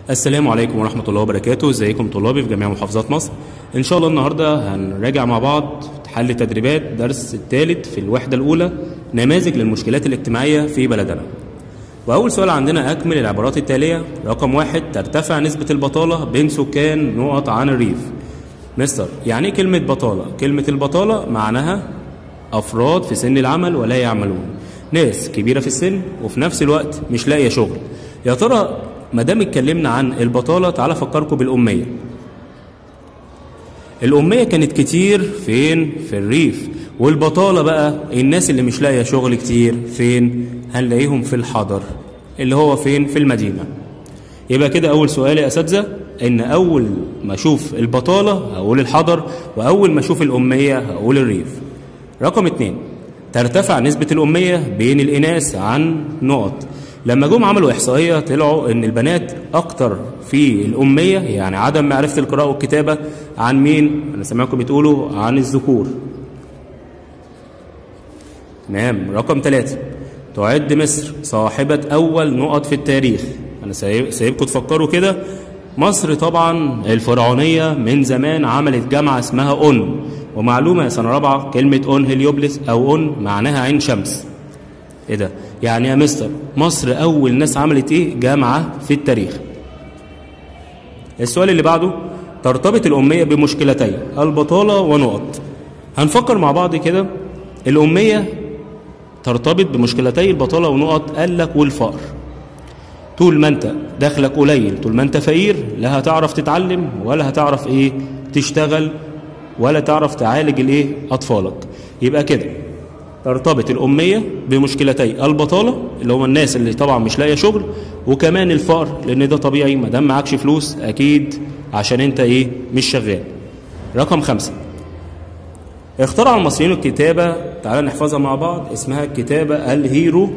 السلام عليكم ورحمة الله وبركاته ازيكم طلابي في جميع محافظات مصر ان شاء الله النهاردة هنراجع مع بعض حل تدريبات درس الثالث في الوحدة الأولى نماذج للمشكلات الاجتماعية في بلدنا وأول سؤال عندنا أكمل العبارات التالية رقم واحد ترتفع نسبة البطالة بين سكان نقط عن الريف مستر يعني ايه كلمة بطالة؟ كلمة البطالة معناها أفراد في سن العمل ولا يعملون ناس كبيرة في السن وفي نفس الوقت مش لاقية شغل يا ترى ما دام اتكلمنا عن البطالة تعالى أفكركم بالأمية الأمية كانت كتير فين؟ في الريف والبطالة بقى الناس اللي مش لاقية شغل كتير فين؟ هنلاقيهم في الحضر اللي هو فين؟ في المدينة يبقى كده أول سؤال يا أساتذة إن أول ما أشوف البطالة هقول الحضر وأول ما أشوف الأمية هقول الريف رقم اتنين ترتفع نسبة الأمية بين الإناث عن نقط لما جم عملوا إحصائية طلعوا إن البنات أكتر في الأمية يعني عدم معرفة القراءة والكتابة عن مين؟ أنا سامعكم بتقولوا عن الذكور تمام رقم ثلاثة تعد مصر صاحبة أول نقط في التاريخ أنا سايب- سايبكم تفكروا كده مصر طبعا الفرعونية من زمان عملت جامعة اسمها أون ومعلومة يا سنة رابعة كلمة أون هليوبلس أو أون معناها عين شمس ايه ده؟ يعني يا مستر مصر أول ناس عملت إيه؟ جامعة في التاريخ. السؤال اللي بعده ترتبط الأمية بمشكلتين البطالة ونقط. هنفكر مع بعض كده الأمية ترتبط بمشكلتي البطالة ونقط قال لك والفقر. طول ما أنت دخلك قليل طول ما أنت فقير لا هتعرف تتعلم ولا هتعرف إيه تشتغل ولا تعرف تعالج الإيه أطفالك. يبقى كده ترتبط الأمية بمشكلتي البطالة اللي هم الناس اللي طبعا مش لاقية شغل وكمان الفقر لأن ده طبيعي ما دام معكش فلوس أكيد عشان أنت إيه مش شغال. رقم خمسة اخترع المصريين الكتابة تعالى نحفظها مع بعض اسمها الكتابة الهيرو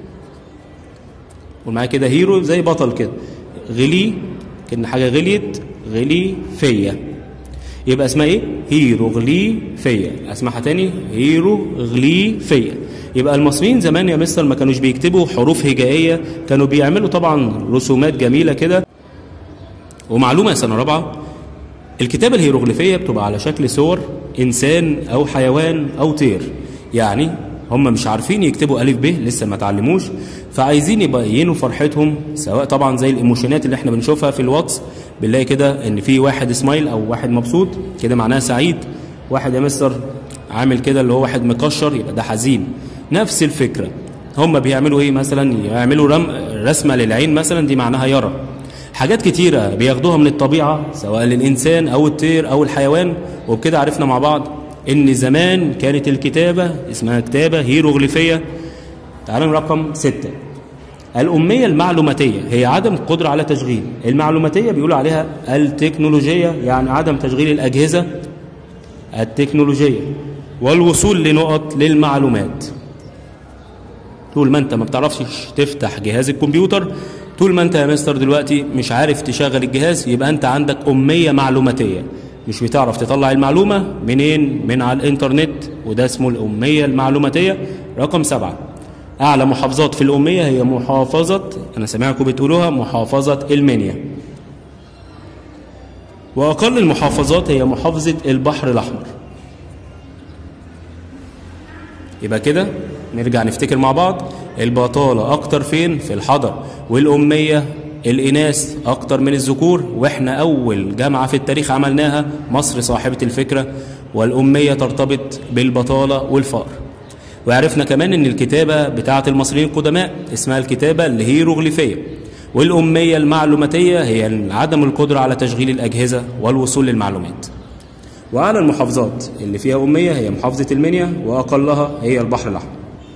ومعايا كده هيرو زي بطل كده غلي كأن حاجة غليت غلي فيا يبقى اسمها ايه هيروغليفية اسمعها تاني هيروغليفية يبقى المصريين زمان يا مستر ما كانوش بيكتبوا حروف هجائية كانوا بيعملوا طبعا رسومات جميلة كده ومعلومة يا سنة رابعة الكتابة الهيروغليفية بتبقى على شكل صور إنسان أو حيوان أو طير يعني هم مش عارفين يكتبوا ألف ب لسه ما اتعلموش فعايزين يبينوا فرحتهم سواء طبعا زي الإيموشنات اللي احنا بنشوفها في الواتس بنلاقي كده إن في واحد سمايل أو واحد مبسوط كده معناها سعيد واحد يا مستر عامل كده اللي هو واحد مكشر يبقى ده حزين نفس الفكرة هم بيعملوا ايه مثلا يعملوا رم رسمة للعين مثلا دي معناها يرى حاجات كتيرة بياخدوها من الطبيعة سواء للإنسان أو الطير أو الحيوان وبكده عرفنا مع بعض إن زمان كانت الكتابة اسمها كتابة هيروغليفية تعالوا رقم ستة الأمية المعلوماتية هي عدم القدرة على تشغيل المعلوماتية بيقولوا عليها التكنولوجية يعني عدم تشغيل الأجهزة التكنولوجية والوصول لنقط للمعلومات طول ما انت ما بتعرفش تفتح جهاز الكمبيوتر طول ما انت يا مستر دلوقتي مش عارف تشغل الجهاز يبقى انت عندك أمية معلوماتية مش بتعرف تطلع المعلومة منين من على الانترنت وده اسمه الأمية المعلوماتية رقم سبعة أعلى محافظات في الأمية هي محافظة أنا سامعكم بتقولوها محافظة المنيا وأقل المحافظات هي محافظة البحر الأحمر يبقى كده نرجع نفتكر مع بعض البطالة أكتر فين؟ في الحضر والأمية الإناث أكتر من الذكور وإحنا أول جامعة في التاريخ عملناها مصر صاحبة الفكرة والأمية ترتبط بالبطالة والفقر وعرفنا كمان ان الكتابة بتاعة المصريين القدماء اسمها الكتابة الهيروغليفية والأمية المعلوماتية هي عدم القدرة على تشغيل الأجهزة والوصول للمعلومات وأعلى المحافظات اللي فيها أمية هي محافظة المنيا وأقلها هي البحر الأحمر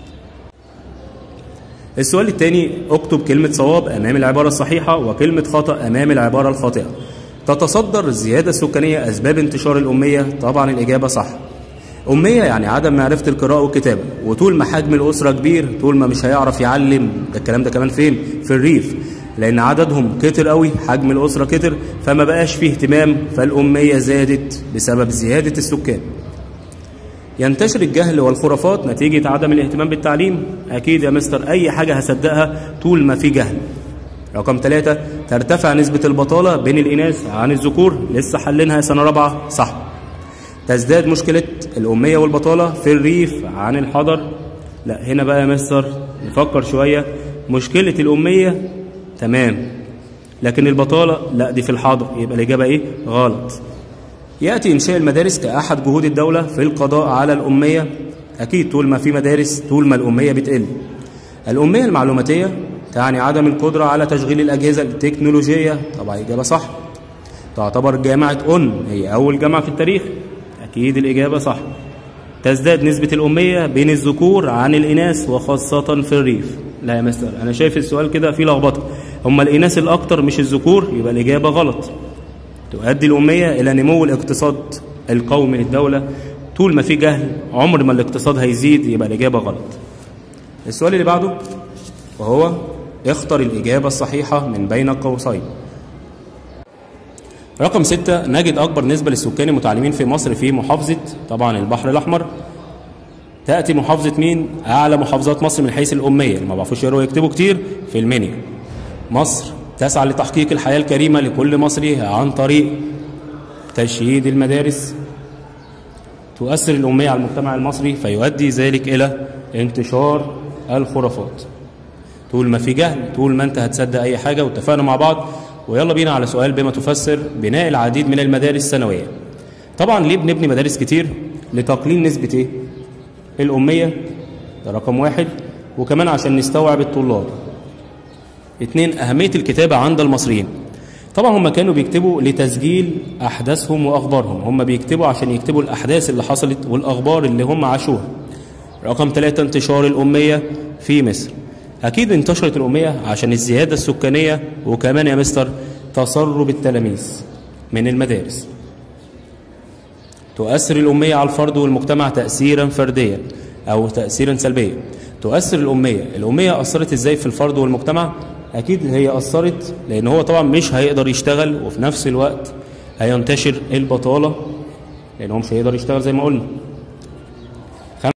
السؤال الثاني اكتب كلمة صواب أمام العبارة الصحيحة وكلمة خطأ أمام العبارة الخاطئة تتصدر الزيادة السكانية أسباب انتشار الأمية طبعا الإجابة صح أمية يعني عدم معرفة القراءة والكتابة وطول ما حجم الأسرة كبير طول ما مش هيعرف يعلم ده الكلام ده كمان فين في الريف لأن عددهم كتر قوي حجم الأسرة كتر فما بقاش فيه اهتمام فالأمية زادت بسبب زيادة السكان ينتشر الجهل والخرافات نتيجة عدم الاهتمام بالتعليم أكيد يا مستر أي حاجة هصدقها طول ما في جهل رقم ثلاثة ترتفع نسبة البطالة بين الإناث عن الذكور لسه حلينها سنة رابعة صح تزداد مشكلة الأمية والبطالة في الريف عن الحضر لا هنا بقى يا مستر نفكر شوية مشكلة الأمية تمام لكن البطالة لا دي في الحاضر يبقى الإجابة إيه غلط يأتي إنشاء المدارس كأحد جهود الدولة في القضاء على الأمية أكيد طول ما في مدارس طول ما الأمية بتقل الأمية المعلوماتية تعني عدم القدرة على تشغيل الأجهزة التكنولوجية طبعا إجابة صح تعتبر جامعة أون هي أول جامعة في التاريخ أكيد الإجابة صح تزداد نسبة الأمية بين الذكور عن الإناث وخاصة في الريف لا يا مستر أنا شايف السؤال كده فيه لخبطة هم الإناث الأكتر مش الذكور يبقى الإجابة غلط تؤدي الأمية إلى نمو الاقتصاد القومي للدولة طول ما في جهل عمر ما الاقتصاد هيزيد يبقى الإجابة غلط السؤال اللي بعده وهو اختر الإجابة الصحيحة من بين قوسين رقم ستة نجد أكبر نسبة للسكان المتعلمين في مصر في محافظة طبعا البحر الأحمر تأتي محافظة مين؟ أعلى محافظات مصر من حيث الأمية اللي ما بيعرفوش يقروا ويكتبوا كتير في المنيا مصر تسعى لتحقيق الحياة الكريمة لكل مصري عن طريق تشييد المدارس تؤثر الأمية على المجتمع المصري فيؤدي ذلك إلى انتشار الخرافات طول ما في جهل طول ما أنت هتصدق أي حاجة واتفقنا مع بعض ويلا بينا على سؤال بما تفسر بناء العديد من المدارس الثانوية طبعا ليه بنبني مدارس كتير لتقليل نسبة ايه الأمية ده رقم واحد وكمان عشان نستوعب الطلاب اتنين أهمية الكتابة عند المصريين طبعا هم كانوا بيكتبوا لتسجيل أحداثهم وأخبارهم هم بيكتبوا عشان يكتبوا الأحداث اللي حصلت والأخبار اللي هم عاشوها رقم ثلاثة انتشار الأمية في مصر أكيد انتشرت الأمية عشان الزيادة السكانية وكمان يا مستر تسرب التلاميذ من المدارس تؤثر الأمية على الفرد والمجتمع تأثيرا فرديا أو تأثيرا سلبيا تؤثر الأمية الأمية أثرت إزاي في الفرد والمجتمع أكيد هي أثرت لأن هو طبعا مش هيقدر يشتغل وفي نفس الوقت هينتشر البطالة لأن هو مش هيقدر يشتغل زي ما قلنا